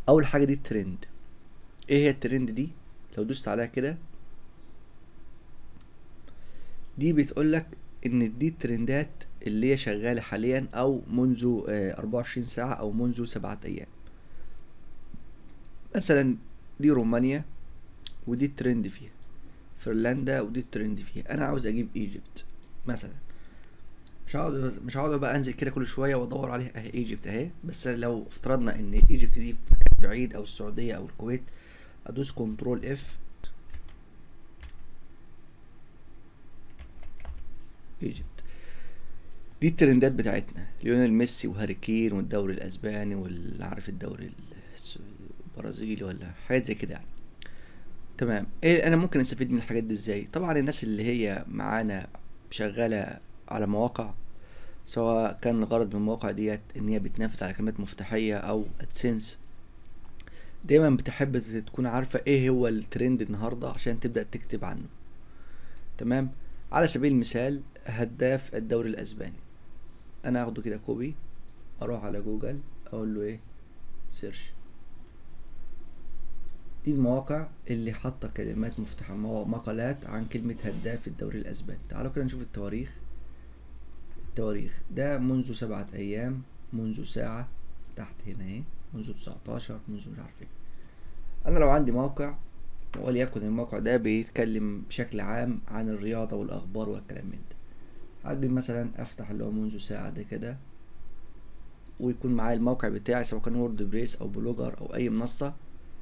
اول حاجه دي الترند ايه هي الترند دي لو دوست عليها كده دي بتقول لك ان دي الترندات اللي هي شغاله حاليا او منذ آه، 24 ساعه او منذ سبعة ايام مثلا دي رومانيا ودي الترند فيها فنلندا ودي الترند فيها انا عاوز اجيب ايجيبت مثلا مش هقعد مش هقعد بقى انزل كده كل شويه وادور عليها اهي ايجيبت اهي بس لو افترضنا ان ايجيبت دي في مكان بعيد او السعوديه او الكويت ادوس كنترول اف ايجيبت دي الترندات بتاعتنا ليونيل ميسي وهاري كين والدوري الاسباني واللي عارف الدوري الس- البرازيلي ولا حاجات زي كده يعني تمام ايه انا ممكن استفيد من الحاجات دي ازاي طبعا الناس اللي هي معانا شغاله على مواقع سواء كان الغرض من المواقع ديت ان هي بتنافس على كلمات مفتاحيه او ادسنس دايما بتحب تكون عارفه ايه هو الترند النهارده عشان تبدا تكتب عنه تمام على سبيل المثال هداف الدوري الاسباني انا اخده كده كوبي اروح على جوجل اقول له ايه سيرش دي المواقع اللي حاطه كلمات مفتاحه مو- مقالات عن كلمه هداف الدوري الاسباني تعالوا كده نشوف التواريخ التواريخ ده منذ سبعة ايام منذ ساعة تحت هنا اهي منذ 19 منذ مش عارف ايه انا لو عندي موقع وليكن الموقع ده بيتكلم بشكل عام عن الرياضة والاخبار والكلام من ده هاجي مثلا افتح اللي هو منذ ساعة ده كده ويكون معايا الموقع بتاعي سواء كان وورد بريس او بلوجر او اي منصة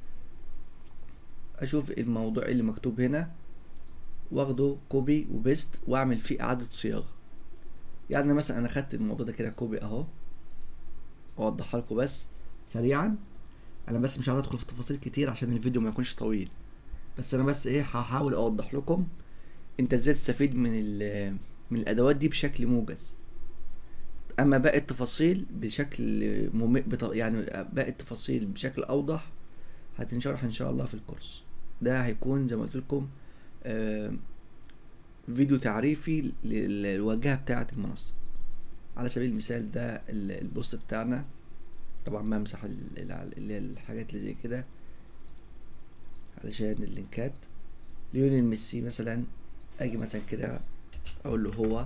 اشوف الموضوع اللي مكتوب هنا واخده كوبي وبيست واعمل فيه اعادة صياغة يعني مثلا انا خدت الموضوع ده كده كوبي اهو اوضحها لكم بس سريعا انا بس مش هدخل في تفاصيل كتير عشان الفيديو ما يكونش طويل بس انا بس ايه هحاول اوضح لكم انت ازاي تستفيد من ال- من الادوات دي بشكل موجز اما باقي التفاصيل بشكل مم... بط... يعني باقي التفاصيل بشكل اوضح هتنشرح ان شاء الله في الكورس ده هيكون زي ما قلت لكم آه، فيديو تعريفي لل- للواجهة بتاعة المنصة على سبيل المثال ده ال- البوست بتاعنا طبعا بمسح ال- ال- اللي هي الحاجات اللي زي كده علشان اللينكات ليونيل ميسي مثلا اجي مثلا كده اقول له هو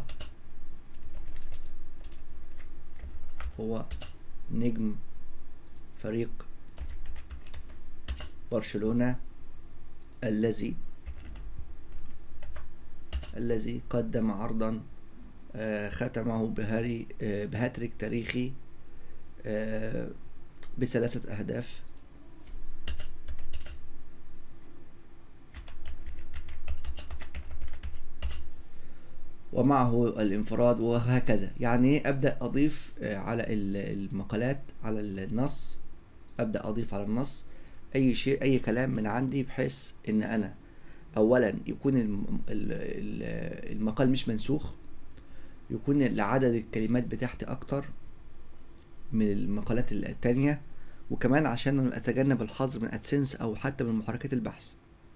هو نجم فريق برشلونة الذي الذي قدم عرضا آه، ختمه بهاري آه، بهاتريك تاريخي آه، بثلاثة أهداف ومعه الانفراد وهكذا يعني إيه ابدا اضيف آه، على ال- المقالات على النص ابدا اضيف على النص اي شيء اي كلام من عندي بحيث ان انا اولا يكون الم- ال- ال- المقال مش منسوخ يكون عدد الكلمات بتاعتي اكتر من المقالات التانية وكمان عشان اتجنب الحظر من ادسنس او حتى من محركات البحث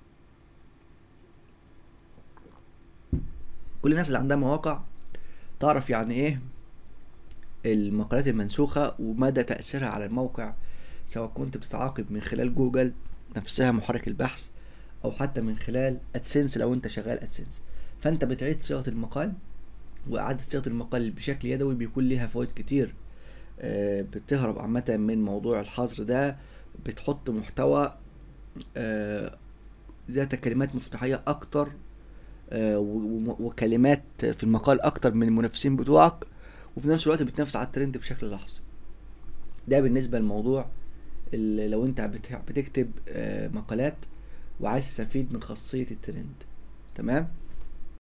كل الناس اللي عندها مواقع تعرف يعني ايه المقالات المنسوخة ومدى تأثيرها على الموقع سواء كنت بتتعاقب من خلال جوجل نفسها محرك البحث او حتى من خلال ادسنس لو انت شغال ادسنس فانت بتعيد صياغة المقال واعادة صياغة المقال بشكل يدوي بيكون ليها فوائد كتير آه، بتهرب عامة من موضوع الحظر ده بتحط محتوى آه، ذات كلمات مفتاحية اكتر آه، و- و- وكلمات في المقال اكتر من المنافسين بتوعك وفي نفس الوقت بتنافس على الترند بشكل لحظي ده بالنسبة للموضوع اللي لو انت بت- بتكتب آه، مقالات وعايز تستفيد من خاصية الترند تمام